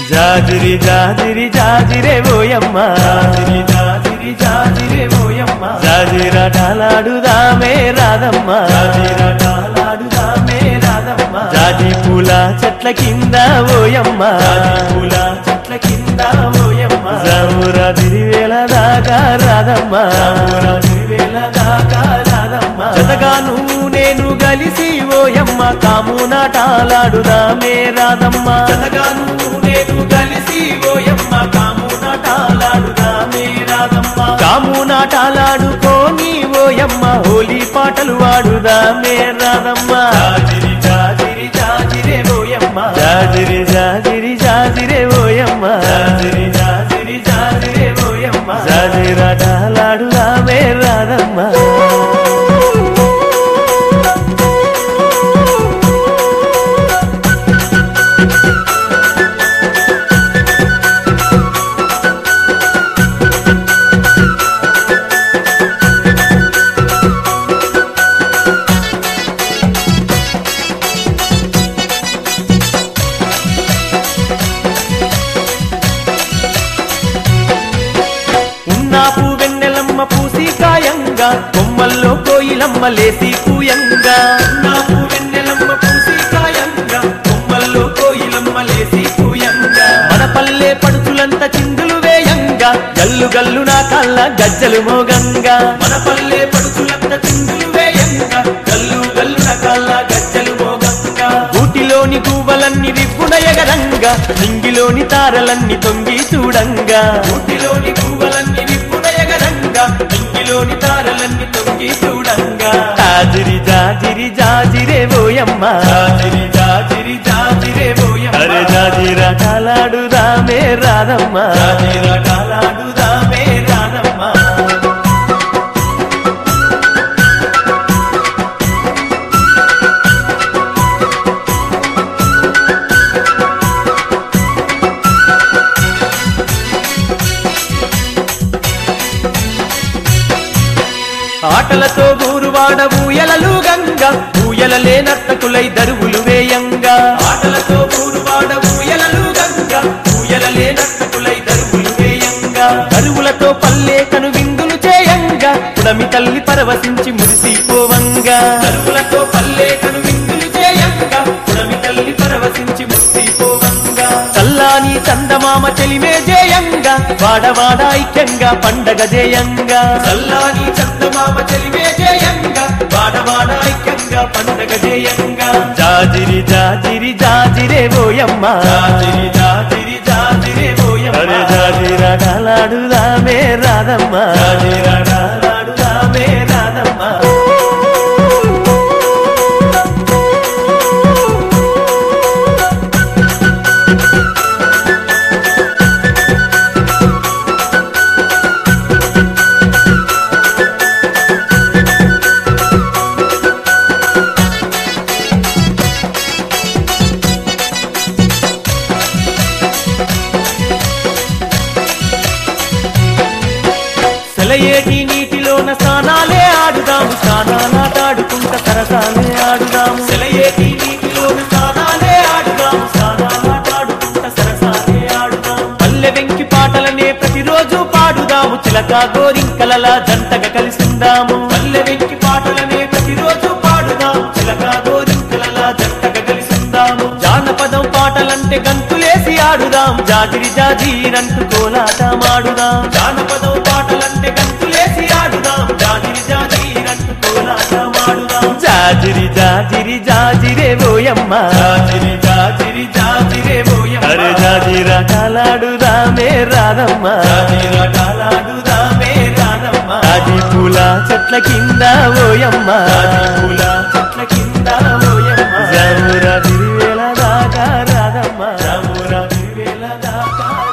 జాజిరి జాజిరి జాజిరే ఓయమ్మ జాజిరి జాజిరి జాజిరే ఓయమ్మ జాజిరాటాలాడుదామే రాదమ్మ జాజిరాటాలాడుదామే రాదమ్మ జాజి పూల చెట్ల కింద ఓయమ్మ పూల చెట్ల కింద ఓయమ్మ జామురా తిరివేల దాకా రాదమ్మ జామురా తిరివేల దాకా రాదమ్మ జతగాను నేను గలిసి ఓయమ్మ కాము నాటాలాడుదామే రాదమ్మ జతగాను నేను కలిసి ఓయమ్మ కాము నాటాలాడుదామే రాదమ్మ కాము నాటాలాడుకోని ఓయమ్మ హోలీ పాటలు వాడుదామే రాదమ్మ జాజిరి జాజిరి జాజిరే ఓయమ్మ జాజిరి జాజిరి జాజిరే ఓయమ్మ జాజిరి జాజిరి జాజిరే ఓయమ్మ జాజిరాటాలాడుదామే రాదమ్మ ఉన్నాపు వెన్నెలమ్మ పూసి కాయంగా కొమ్మల్లో కోయిలమ్మ లేసి పూయంగా ఉన్నాపు వెన్నెలమ్మ పూసి కాయంగా కొమ్మల్లో కోయిలమ్మ లేసి పూయంగా మన పల్లె పడుచులంత చిందులు వేయంగా గల్లు గల్లు నా కళ్ళ గజ్జలు మోగంగా మన పల్లె పడుచులంత చిందులు వేయంగా గల్లు గల్లు నా కళ్ళ గజ్జలు మోగంగా ఊటిలోని గువ్వలన్నీ రిప్పున ఎగరంగా నింగిలోని తారలన్నీ తొంగి చూడంగా ఊటిలోని గువ్వలన్నీ రిప్పున ఎగరంగా నింగిలోని తారలన్నీ తొంగి చూడంగా జాజిరి జాజిరి జాజిరే ఓయమ్మ జాజిరి జాజిరి జాజిరే ఓయమ్మ అరే జాజిరా కాలాడుదామే రాదమ్మ జాజిరా కాలాడుదామే రాదమ్మ ఆటలతో గూరువాడ ఊయలలు గంగా ఊయలలే నర్తకులై దరువులు వేయంగా ఆటలతో గూరువాడ ఊయలలు గంగా ఊయలలే నర్తకులై దరువులు వేయంగా దరువులతో పల్లె కను విందులు చేయంగా పుడమి తల్లి పరవశించి మురిసిపోవంగా దరువులతో పల్లె కను విందులు చేయంగా పుడమి తల్లి పరవశించి మురిసిపోవంగా చల్లాని చందమామ చెలిమే జయంగా వాడవాడ ఐక్యంగా పండగ జయంగా చల్లాని చందమామ చెలిమే జయంగా వాడవాడ ఐక్యంగా పండగ జయంగా జాజిరి జాజిరి జాజిరే ఓయమ్మ జాజిరి జాజిరి జాజిరే ఓయమ్మ అరే జాజిరాడాలాడుదామే రాదమ్మ జాజిరాడాలాడుదామే రాదమ్మ సెలయేటి నీటిలోన స్నానాలే ఆడుదాము స్నానాలాటాడుకుంట సరసాలే ఆడుదాము సెలయేటి నీటిలోన స్నానాలే ఆడుదాము స్నానాలాటాడుకుంట సరసాలే ఆడుదాము పల్లె వెంకి పాటలనే ప్రతిరోజు పాడుదాము చిలక గోరింకలలా జంటగా కలిసిందాము పల్లె వెంకి పాటలనే ప్రతిరోజు పాడుదాము చిలక గోరింకలలా జంటగా కలిసిందాము జానపదం పాటలంటే గంతులేసి ఆడుదాం జాజిరి జాజీరంటూ కోలాటమాడుదాం జానపదం పాటలంటే గంతులేసి ఆడుదాం జాజిరి జాజీరంటూ కోలాటమాడుదాం జాజిరి జాజిరి జాజిరే ఓయమ్మ జాజిరి జాజిరి జాజిరే ఓయమ్మ అరే జాజిరా కాలాడుదామే రాదమ్మ జాజిరా కాలాడుదామే రాదమ్మ జాజి పూల చెట్ల కింద ఓయమ్మ జాజి పూల చెట్ల కింద ఓయమ్మ జామురా తిరివేల దాకా రాదమ్మ జామురా తిరివేల దాకా